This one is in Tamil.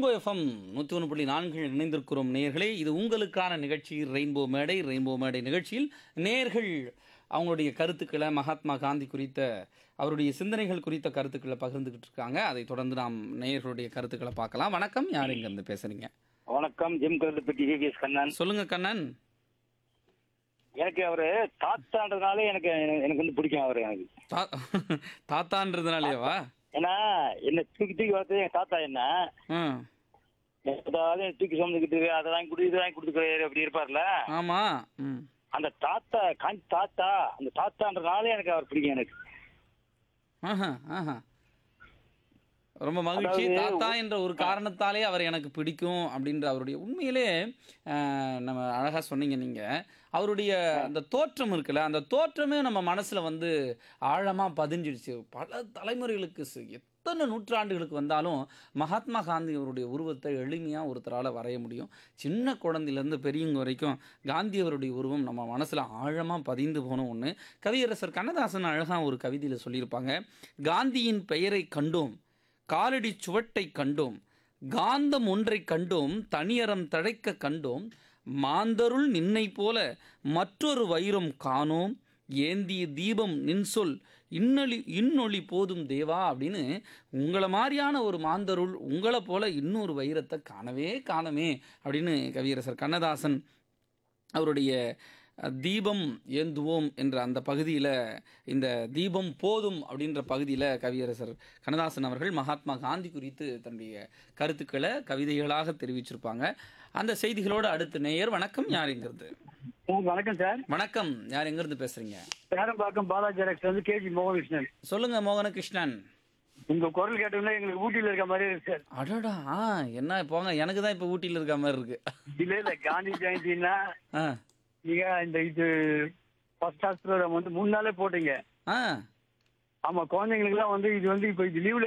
எஃப்எம் நூற்றி ஒன்று புள்ளி நான்கில் இணைந்திருக்கிறோம் நேயர்களே இது உங்களுக்கான நிகழ்ச்சி ரெயின்போ மேடை ரெயின்போ மேடை நிகழ்ச்சியில் நேர்கள் அவங்களுடைய கருத்துக்களை மகாத்மா காந்தி குறித்த அவருடைய சிந்தனைகள் குறித்த கருத்துக்களை பகிர்ந்துக்கிட்டு இருக்காங்க அதை தொடர்ந்து நாம் நேயர்களுடைய கருத்துக்களை பார்க்கலாம் வணக்கம் யார் இங்கேருந்து பேசுறீங்க வணக்கம் ஜிம் கருத்துப்பட்டி விவிஎஸ் கண்ணன் சொல்லுங்க கண்ணன் எனக்கு அவரு தாத்தான்றதுனால எனக்கு எனக்கு வந்து பிடிக்கும் அவரு எனக்கு தா தாத்தான்றதுனாலேவா ஏன்னா என்ன தூக்கி தூக்கி வளர்த்தது எங்க தாத்தா என்ன ம் எப்போதாவது தூக்கி சுமந்துக்கிட்டு அதை வாங்கி கொடு இது வாங்கி கொடுத்துக்கிறாரு அப்படி இருப்பார்ல ஆமாம் ம் அந்த தாத்தா காந்தி தாத்தா அந்த தாத்தான்றதுனால எனக்கு அவர் பிடிக்கும் எனக்கு ஆஹா ஆஹா ரொம்ப மகிழ்ச்சி அதாவது தாத்தா என்ற ஒரு காரணத்தாலே அவர் எனக்கு பிடிக்கும் அப்படின்ற அவருடைய உண்மையிலே அஹ், நம்ம அழகாக சொன்னீங்க நீங்கள் அவருடைய அந்த தோற்றம் இருக்குல்ல அந்த தோற்றமே நம்ம மனசில் வந்து ஆழமாக பதிஞ்சிடுச்சு பல தலைமுறைகளுக்கு சி- எத்தனை நூற்றாண்டுகளுக்கு வந்தாலும் மகாத்மா காந்தி அவருடைய உருவத்தை எளிமையாக ஒருத்தரால் வரைய முடியும் சின்ன குழந்தையிலேருந்து பெரியவங்க வரைக்கும் காந்தி அவருடைய உருவம் நம்ம மனசில் ஆழமாக பதிந்து போன ஒன்று கவியரசர் கண்ணதாசன் அழகாக ஒரு கவிதையில் சொல்லியிருப்பாங்க காந்தியின் பெயரை கண்டோம் காலடி சுவட்டை கண்டோம் காந்தம் ஒன்றைக் கண்டோம் தனியறம் தழைக்க கண்டோம் மாந்தருள் நின்னை போல மற்றொரு வைரம் காணோம் ஏந்திய தீபம் நின் சொல் இன்னொளி இன்னொளி போதும் தேவா அப்படின்னு உங்களை மாதிரியான ஒரு மாந்தருள் உங்களை போல இன்னொரு வைரத்தை காணவே காணமே அப்படின்னு கவியரசர் கண்ணதாசன் அவருடைய அஹ், தீபம் ஏந்துவோம் என்ற அந்த பகுதியில் இந்த தீபம் போதும் அப்படின்ற பகுதியில் கவியரசர் கண்ணதாசன் அவர்கள் மகாத்மா காந்தி குறித்து தன்னுடைய கருத்துக்களை கவிதைகளாக தெரிவிச்சிருப்பாங்க அந்த செய்திகளோடு அடுத்த நேயர் வணக்கம் யார் எங்கிறது வணக்கம் சார் வணக்கம் யார் எங்கிருந்து பேசுறீங்க பேரம்பாக்கம் பாலாஜி எலக்ஸ் வந்து கேஜி மோகன்கிருஷ்ணன் சொல்லுங்க மோகனகிருஷ்ணன் உங்க குரல் கேட்டோம்னா எங்களுக்கு ஊட்டியில இருக்க மாதிரி இருக்கு சார் அடடா ஆ என்ன போங்க எனக்கு தான் இப்போ ஊட்டியில் இருக்க மாதிரி இருக்கு இல்ல இல்ல காந்தி ஜெயந்தின்னா ஆ நீங்க இந்த இது ஃபர்ஸ்ட் கிளாஸ் ப்ரோக்ராம் வந்து மூணு நாளே போட்டீங்க ஆ ஆமா குழந்தைங்களுக்கு எல்லாம் வந்து இது வந்து இப்ப இது லீவ்ல